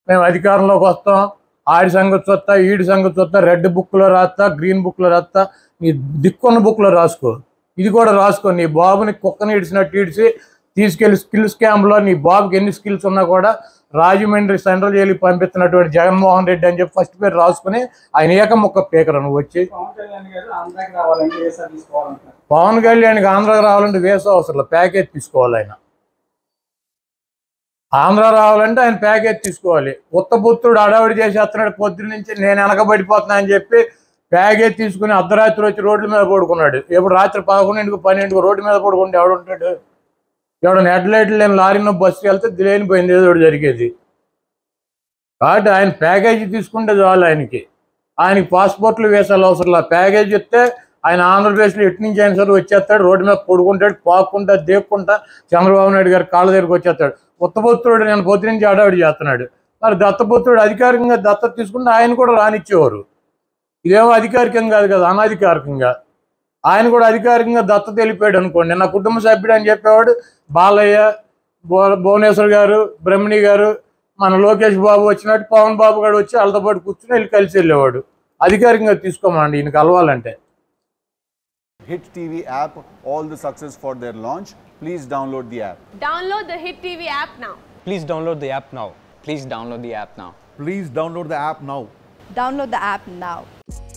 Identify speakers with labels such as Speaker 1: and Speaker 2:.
Speaker 1: మేము అధికారంలోకి వస్తాం ఆడి సంగతి చూస్తా ఈడి సంగతి చూస్తా రెడ్ బుక్లో రాస్తా గ్రీన్ బుక్లో రాస్తా నీ దిక్కున్న బుక్లో రాసుకో ఇది కూడా రాసుకో నీ బాబుని కుక్కని ఇడిచినట్టు ఇడిచి తీసుకెళ్లి స్కిల్ స్కామ్లో నీ బాబుకి ఎన్ని స్కిల్స్ ఉన్నా కూడా రాజమండ్రి సెంట్రల్ జైలుకి పంపిస్తున్నటువంటి జగన్మోహన్ రెడ్డి అని చెప్పి ఫస్ట్ పేరు రాసుకుని ఆయన ఏక ముక్క పీకరు నువ్వు వచ్చి
Speaker 2: పవన్ కళ్యాణ్ గారు ఆంధ్రాకి రావాలంటే ఏ సార్ తీసుకోవాలంటారు
Speaker 1: పవన్ కళ్యాణ్కి ఆంధ్రాకి రావాలంటే వేసే అవసరం ప్యాకేజ్ తీసుకోవాలి ఆయన ఆంధ్ర రావాలంటే ఆయన ప్యాకేజ్ తీసుకోవాలి ఉత్తపుత్రుడు అడవిడి చేసేస్తున్నాడు పొద్దున్న నుంచి నేను వెనకబడిపోతున్నా అని చెప్పి ప్యాకేజ్ తీసుకుని అర్ధరాత్రి వచ్చి రోడ్ల మీద పడుకున్నాడు ఇప్పుడు రాత్రి పదకొండింటికి పన్నెండుకు రోడ్డు మీద పడుకుంటే ఎవడుంటాడు ఎవడ హెడ్ లైట్లు లేని లారీలో బస్సుకి వెళ్తే లేనిపోయింది ఏదో ఒకటి జరిగేది కాబట్టి ఆయన ప్యాకేజీ తీసుకుంటే చాలు ఆయనకి ఆయనకి పాస్పోర్ట్లు వేసాలి అవసరం లేదు ప్యాకేజ్ ఇస్తే ఆయన ఆంధ్రప్రదేశ్లో ఎటు నుంచి అయినా సరే వచ్చేస్తాడు రోడ్డు మీద పడుకుంటాడు పాక్కుంటా దేక్కుంటా చంద్రబాబు నాయుడు గారి కాళ్ళ దగ్గరికి వచ్చేస్తాడు ఉత్తపుత్రుడు నేను పొద్దు నుంచి అడావిడి చేస్తున్నాడు మరి దత్తపుత్రుడు అధికారికంగా దత్తత తీసుకుంటే ఆయన కూడా రానిచ్చేవారు ఇదేమో అధికారికంగా కాదు కదా అనధికారికంగా ఆయన కూడా అధికారికంగా దత్తత వెళ్ళిపోయాడు అనుకోండి నా కుటుంబ సభ్యుడు అని చెప్పేవాడు బాలయ్య భువ భువనేశ్వర్ గారు బ్రహ్మణి గారు మన లోకేష్ బాబు వచ్చినట్టు పవన్ బాబు గారు వచ్చి వాళ్ళతో పాటు కూర్చుని వెళ్ళి కలిసి వెళ్ళేవాడు అధికారికంగా తీసుకోమండి ఈయన కలవాలంటే
Speaker 3: Hit TV app, all the success for their launch. Please download the app.
Speaker 4: Download the Hit TV app now.
Speaker 5: Please download the app now.
Speaker 6: Please download the app now.
Speaker 7: Please download the app now.
Speaker 8: Download the app now.